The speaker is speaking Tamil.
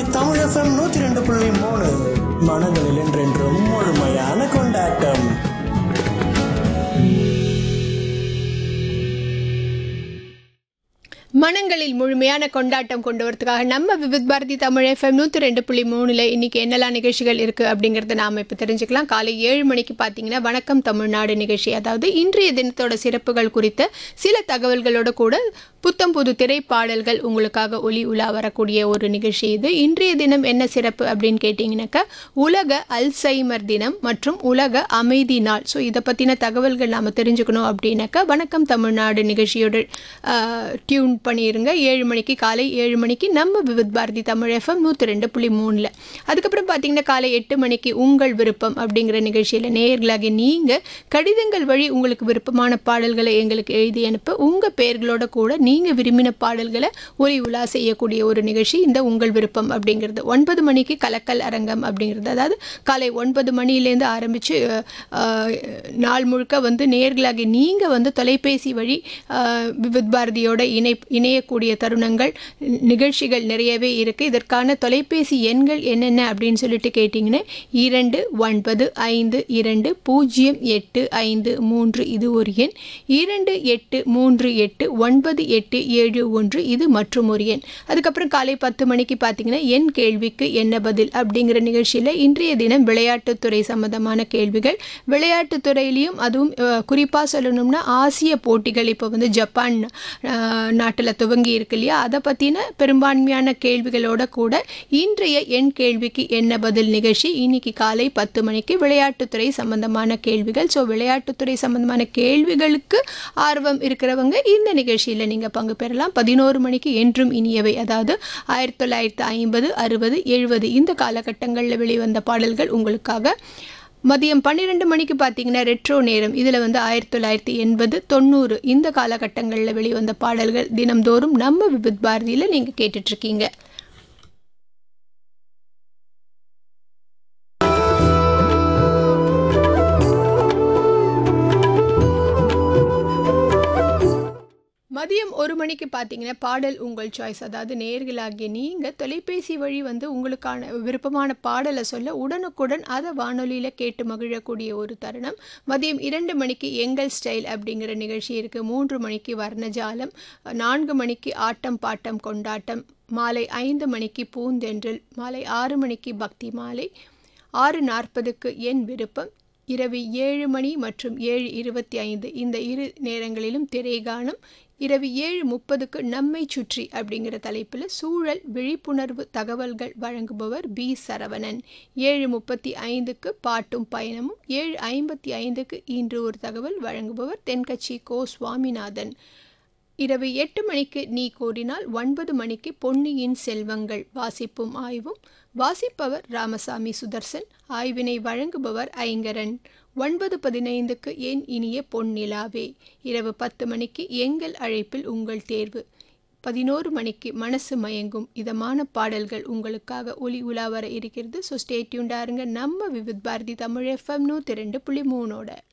தமிழ் எஃப்எம் நூத்தி ரெண்டு புள்ளி மூணு மனங்களில் என்றென்றும் முழுமையான கொண்டாட்டம் மனங்களில் முழுமையான கொண்டாட்டம் கொண்டு வரதுக்காக நம்ம விவித் பாரதி தமிழ் எஃப்எம் நூற்றி ரெண்டு புள்ளி மூணில் இன்றைக்கி என்னெல்லாம் நிகழ்ச்சிகள் இருக்குது அப்படிங்கிறத நாம் இப்போ தெரிஞ்சுக்கலாம் காலை ஏழு மணிக்கு பார்த்தீங்கன்னா வணக்கம் தமிழ்நாடு நிகழ்ச்சி அதாவது இன்றைய தினத்தோட சிறப்புகள் குறித்த சில தகவல்களோட கூட புத்தம் புது திரைப்பாடல்கள் உங்களுக்காக ஒளி உலா வரக்கூடிய ஒரு நிகழ்ச்சி இது இன்றைய தினம் என்ன சிறப்பு அப்படின்னு கேட்டிங்கனாக்கா உலக அல்சைமர் தினம் மற்றும் உலக அமைதி நாள் ஸோ இதை பற்றின தகவல்கள் நாம் தெரிஞ்சுக்கணும் அப்படின்னாக்கா வணக்கம் தமிழ்நாடு நிகழ்ச்சியோட டியூன் பண்ணிடுங்க ஏழு மணிக்கு காலை ஏழு மணிக்கு நம்ம விவித் பாரதி தமிழ் எஃப்எம் நூற்றி ரெண்டு புள்ளி மூணில் அதுக்கப்புறம் பார்த்தீங்கன்னா காலை எட்டு மணிக்கு உங்கள் விருப்பம் அப்படிங்கிற நிகழ்ச்சியில் நேர்களாகி நீங்கள் கடிதங்கள் வழி உங்களுக்கு விருப்பமான பாடல்களை எங்களுக்கு எழுதி அனுப்ப உங்கள் பெயர்களோட கூட நீங்கள் விரும்பின பாடல்களை ஒலி உலா செய்யக்கூடிய ஒரு நிகழ்ச்சி இந்த உங்கள் விருப்பம் அப்படிங்கிறது ஒன்பது மணிக்கு கலக்கல் அரங்கம் அப்படிங்கிறது அதாவது காலை ஒன்பது மணிலேருந்து ஆரம்பித்து நாள் முழுக்க வந்து நேர்களாகி நீங்கள் வந்து தொலைபேசி வழி அஹ், விவித் பாரதியோட இணை இணையக்கூடிய தருணங்கள் நிகழ்ச்சிகள் நிறையவே இருக்குது இதற்கான தொலைபேசி எண்கள் என்னென்ன அப்படின்னு சொல்லிட்டு கேட்டிங்கன்னா இரண்டு ஒன்பது ஐந்து இரண்டு பூஜ்ஜியம் எட்டு ஐந்து மூன்று இது ஒரு எண் இரண்டு எட்டு மூன்று எட்டு ஒன்பது எட்டு ஏழு ஒன்று இது மற்றும் ஒரு எண் அதுக்கப்புறம் காலை பத்து மணிக்கு பார்த்தீங்கன்னா என் கேள்விக்கு என்ன பதில் அப்படிங்கிற நிகழ்ச்சியில் இன்றைய தினம் விளையாட்டுத்துறை சம்பந்தமான கேள்விகள் விளையாட்டுத்துறையிலையும் அதுவும் குறிப்பாக சொல்லணும்னா ஆசிய போட்டிகள் இப்போ வந்து ஜப்பான் நாட்டில் துவங்கி இருக்கு இல்லையா அதை பற்றின பெரும்பான்மையான கேள்விகளோட கூட இன்றைய என் கேள்விக்கு என்ன பதில் நிகழ்ச்சி இன்னைக்கு காலை பத்து மணிக்கு விளையாட்டுத்துறை சம்பந்தமான கேள்விகள் ஸோ விளையாட்டுத்துறை சம்பந்தமான கேள்விகளுக்கு ஆர்வம் இருக்கிறவங்க இந்த நிகழ்ச்சியில் நீங்கள் பங்கு பெறலாம் பதினோரு மணிக்கு என்றும் இனியவை அதாவது ஆயிரத்தி தொள்ளாயிரத்தி ஐம்பது அறுபது எழுபது இந்த காலகட்டங்களில் வெளிவந்த பாடல்கள் உங்களுக்காக மதியம் பன்னிரெண்டு மணிக்கு பார்த்தீங்கன்னா ரெட்ரோ நேரம் இதில் வந்து ஆயிரத்தி தொள்ளாயிரத்தி எண்பது தொண்ணூறு இந்த காலகட்டங்களில் வெளிவந்த பாடல்கள் தினம்தோறும் நம்ம விபித் பாரதியில் நீங்கள் கேட்டுட்ருக்கீங்க மதியம் ஒரு மணிக்கு பார்த்தீங்கன்னா பாடல் உங்கள் சாய்ஸ் அதாவது நேர்களாகிய நீங்கள் தொலைபேசி வழி வந்து உங்களுக்கான விருப்பமான பாடலை சொல்ல உடனுக்குடன் அதை வானொலியில் கேட்டு மகிழக்கூடிய ஒரு தருணம் மதியம் இரண்டு மணிக்கு எங்கள் ஸ்டைல் அப்படிங்கிற நிகழ்ச்சி இருக்குது மூன்று மணிக்கு வர்ணஜாலம் நான்கு மணிக்கு ஆட்டம் பாட்டம் கொண்டாட்டம் மாலை ஐந்து மணிக்கு பூந்தென்றல் மாலை ஆறு மணிக்கு பக்தி மாலை ஆறு நாற்பதுக்கு என் விருப்பம் இரவு ஏழு மணி மற்றும் ஏழு இருபத்தி ஐந்து இந்த இரு நேரங்களிலும் திரைகாணும் இரவு ஏழு முப்பதுக்கு நம்மை சுற்றி அப்படிங்கிற தலைப்பில் சூழல் விழிப்புணர்வு தகவல்கள் வழங்குபவர் பி சரவணன் ஏழு முப்பத்தி ஐந்துக்கு பாட்டும் பயணமும் ஏழு ஐம்பத்தி ஐந்துக்கு இன்று ஒரு தகவல் வழங்குபவர் தென்கட்சி கோ சுவாமிநாதன் இரவு எட்டு மணிக்கு நீ கோரினால் ஒன்பது மணிக்கு பொன்னியின் செல்வங்கள் வாசிப்பும் ஆய்வும் வாசிப்பவர் ராமசாமி சுதர்சன் ஆய்வினை வழங்குபவர் ஐங்கரன் ஒன்பது பதினைந்துக்கு என் இனிய பொன்னிலாவே இரவு பத்து மணிக்கு எங்கள் அழைப்பில் உங்கள் தேர்வு பதினோரு மணிக்கு மனசு மயங்கும் இதமான பாடல்கள் உங்களுக்காக ஒலி உலா வர இருக்கிறது ஸோ ஸ்டேட்யூண்டாருங்க நம்ம விவித் பாரதி தமிழ் எஃப்எம் நூற்றி ரெண்டு புள்ளி மூணோட